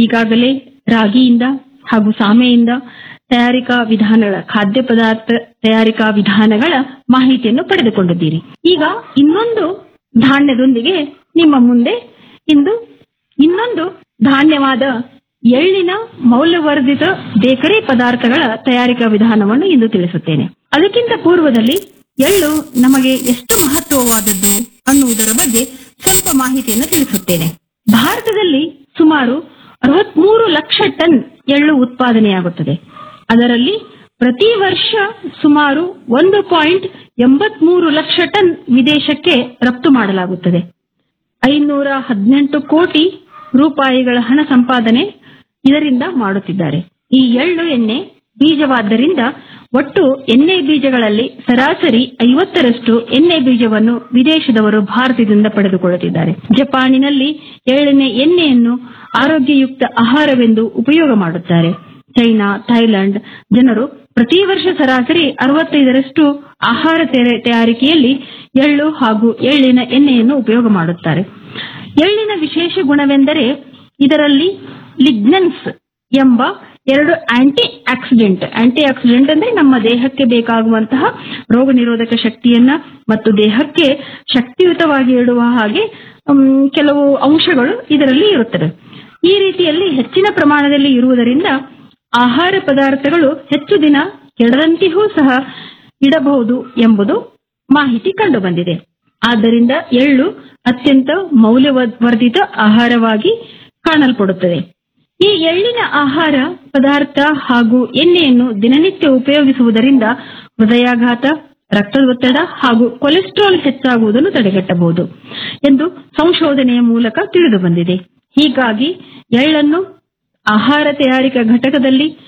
ಈಗಾಗಲೇ ರಾಗಿಯಿಂದ ಹಾಗೂ ಸಾಮೆಯಿಂದ ತಯಾರಿಕಾ ವಿಧಾನಗಳ ಖಾದ್ಯ ಪದಾರ್ಥ ತಯಾರಿಕಾ ವಿಧಾನಗಳ ಮಾಹಿತಿಯನ್ನು ಪಡೆದುಕೊಂಡಿದ್ದೀರಿ ಈಗ ಇನ್ನೊಂದು ಧಾನ್ಯದೊಂದಿಗೆ ನಿಮ್ಮ ಮುಂದೆ ಇಂದು ಇನ್ನೊಂದು ಧಾನ್ಯವಾದ ಎಳ್ಳಿನ ಮೌಲ್ಯವರ್ಧಿತ ಬೇಕರಿ ಪದಾರ್ಥಗಳ ತಯಾರಿಕಾ ವಿಧಾನವನ್ನು ಇಂದು ತಿಳಿಸುತ್ತೇನೆ ಅದಕ್ಕಿಂತ ಪೂರ್ವದಲ್ಲಿ ಎಳ್ಳು ನಮಗೆ ಎಷ್ಟು ಮಹತ್ವವಾದದ್ದು ಅನ್ನುವುದರ ಬಗ್ಗೆ ಸ್ವಲ್ಪ ಮಾಹಿತಿಯನ್ನು ತಿಳಿಸುತ್ತೇನೆ ಭಾರತದಲ್ಲಿ ಸುಮಾರು ಅರವತ್ಮೂರು ಲಕ್ಷ ಟನ್ ಎಳ್ಳು ಉತ್ಪಾದನೆಯಾಗುತ್ತದೆ ಅದರಲ್ಲಿ ಪ್ರತಿ ವರ್ಷ ಸುಮಾರು ಒಂದು ಪಾಯಿಂಟ್ ಎಂಬತ್ಮೂರು ಲಕ್ಷ ಟನ್ ವಿದೇಶಕ್ಕೆ ರಫ್ತು ಮಾಡಲಾಗುತ್ತದೆ ಐನೂರ ಹದಿನೆಂಟು ಕೋಟಿ ರೂಪಾಯಿಗಳ ಹಣ ಸಂಪಾದನೆ ಇದರಿಂದ ಮಾಡುತ್ತಿದ್ದಾರೆ ಈ ಎಳ್ಳು ಎಣ್ಣೆ ಬೀಜವಾದ್ದರಿಂದ ಒಟ್ಟು ಎಣ್ಣೆ ಬೀಜಗಳಲ್ಲಿ ಸರಾಸರಿ ಐವತ್ತರಷ್ಟು ಎಣ್ಣೆ ಬೀಜವನ್ನು ವಿದೇಶದವರು ಭಾರತದಿಂದ ಪಡೆದುಕೊಳ್ಳುತ್ತಿದ್ದಾರೆ ಜಪಾನಿನಲ್ಲಿ ಎಳ್ಳೆಣ್ಣೆ ಎಣ್ಣೆಯನ್ನು ಆರೋಗ್ಯಯುಕ್ತ ಆಹಾರವೆಂದು ಉಪಯೋಗ ಮಾಡುತ್ತಾರೆ ಚೈನಾ ಥೈಲ್ಯಾಂಡ್ ಜನರು ಪ್ರತಿ ವರ್ಷ ಸರಾಸರಿ ಅರವತ್ತೈದರಷ್ಟು ಆಹಾರ ತೆರೆ- ತಯಾರಿಕೆಯಲ್ಲಿ ಎಳ್ಳು ಹಾಗೂ ಎಳ್ಳಿನ ಎಣ್ಣೆಯನ್ನು ಉಪಯೋಗ ಮಾಡುತ್ತಾರೆ ಎಳ್ಳಿನ ವಿಶೇಷ ಗುಣವೆಂದರೆ ಇದರಲ್ಲಿ ಲಿಗ್ನನ್ಸ್ ಎಂಬ ಎರಡು ಆಂಟಿ ಆಕ್ಸಿಡೆಂಟ್ ಆಂಟಿ ಆಕ್ಸಿಡೆಂಟ್ ಅಂದ್ರೆ ನಮ್ಮ ದೇಹಕ್ಕೆ ಬೇಕಾಗುವಂತಹ ರೋಗ ನಿರೋಧಕ ಶಕ್ತಿಯನ್ನ ಮತ್ತು ದೇಹಕ್ಕೆ ಶಕ್ತಿಯುತವಾಗಿ ಇಡುವ ಹಾಗೆ ಮ್, ಕೆಲವು ಅಂಶಗಳು ಇದರಲ್ಲಿ ಇರುತ್ತವೆ ಈ ರೀತಿಯಲ್ಲಿ ಹೆಚ್ಚಿನ ಪ್ರಮಾಣದಲ್ಲಿ ಇರುವುದರಿಂದ ಆಹಾರ ಪದಾರ್ಥಗಳು ಹೆಚ್ಚು ದಿನ ಕೆಡದಂತೆಯೂ ಸಹ ಇಡಬಹುದು ಎಂಬುದು ಮಾಹಿತಿ ಕಂಡುಬಂದಿದೆ ಆದ್ದರಿಂದ ಎಳ್ಳು ಅತ್ಯಂತ ಮೌಲ್ಯವರ್ಧಿತ ಆಹಾರವಾಗಿ ಕಾಣಲ್ಪಡುತ್ತದೆ ಈ ಎಳ್ಳಿನ ಆಹಾರ ಪದಾರ್ಥ ಹಾಗೂ ಎಣ್ಣೆಯನ್ನು ದಿನನಿತ್ಯ ಉಪಯೋಗಿಸುವುದರಿಂದ ಹೃದಯಾಘಾತ ರಕ್ತದೊತ್ತಡ ಹಾಗೂ ಕೊಲೆಸ್ಟ್ರಾಲ್ ಹೆಚ್ಚಾಗುವುದನ್ನು ತಡೆಗಟ್ಟಬಹುದು ಎಂದು ಸಂಶೋಧನೆಯ ಮೂಲಕ ತಿಳಿದು ಬಂದಿದೆ ಹೀಗಾಗಿ ಎಳ್ಳನ್ನು ಆಹಾರ ತಯಾರಿಕಾ ಘಟಕದಲ್ಲಿ